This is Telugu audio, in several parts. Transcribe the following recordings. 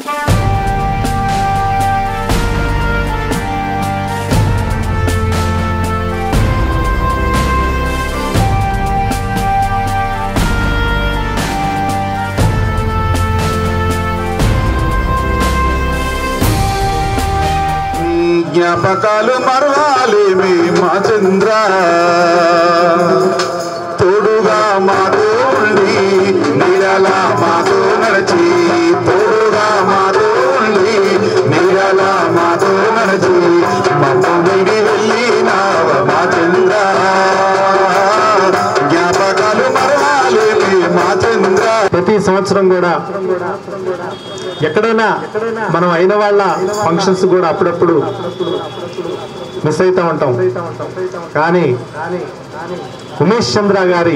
నీ జ్ఞాపకాలు మరవాలేమి మా చంద్ర తోడుగా మాతో ఉండి నీడలా మాతో నడిచి తోడుగా మాతో ఉండి నీడలా మాతో నడిచి మమ్మ విడి వెళ్ళినావ మా చంద్ర జ్ఞాపకాలు మరవాలేమి మా చంద్ర ప్రతి సంవత్సరం కూడా ఎక్కడైనా మనం అయిన వాళ్ళ ఫంక్షన్స్ కూడా అప్పుడప్పుడు మిస్ అవుతూ ఉంటాం కానీ ఉమేష్ చంద్ర గారి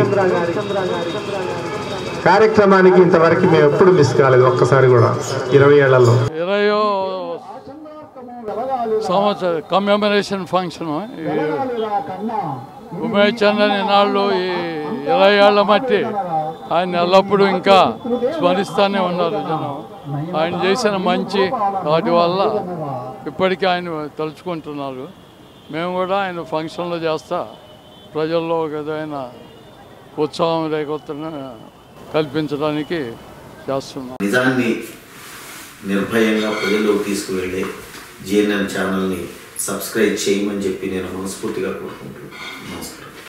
కార్యక్రమానికి ఇంతవరకు మేము ఎప్పుడు మిస్ కాలేదు ఒక్కసారి కూడా ఇరవై ఏళ్లలో ఇరవయో సంవత్సర కమ్మెమరేషన్ ఫంక్షన్ ఉమేష్ చంద్రన్ ఇన్నాళ్ళు ఈ ఇరవై ఏళ్ల మట్టి ఆయన ఎల్లప్పుడూ ఇంకా స్మరిస్తూనే ఉన్నారు జనం ఆయన చేసిన మంచి వాటి వల్ల ఇప్పటికీ ఆయన తలుచుకుంటున్నారు మేము కూడా ఆయన ఫంక్షన్లు చేస్తా ప్రజల్లో ఒక విధమైన ఉత్సాహం రేకొత్తన కల్పించడానికి చేస్తున్నాం నిజాన్ని నిర్భయంగా ప్రజల్లోకి తీసుకువెళ్ళే జిఎన్ఎన్ ఛానల్ని సబ్స్క్రైబ్ చేయమని చెప్పి నేను మనస్ఫూర్తిగా కోరుకుంటున్నాను నమస్కారం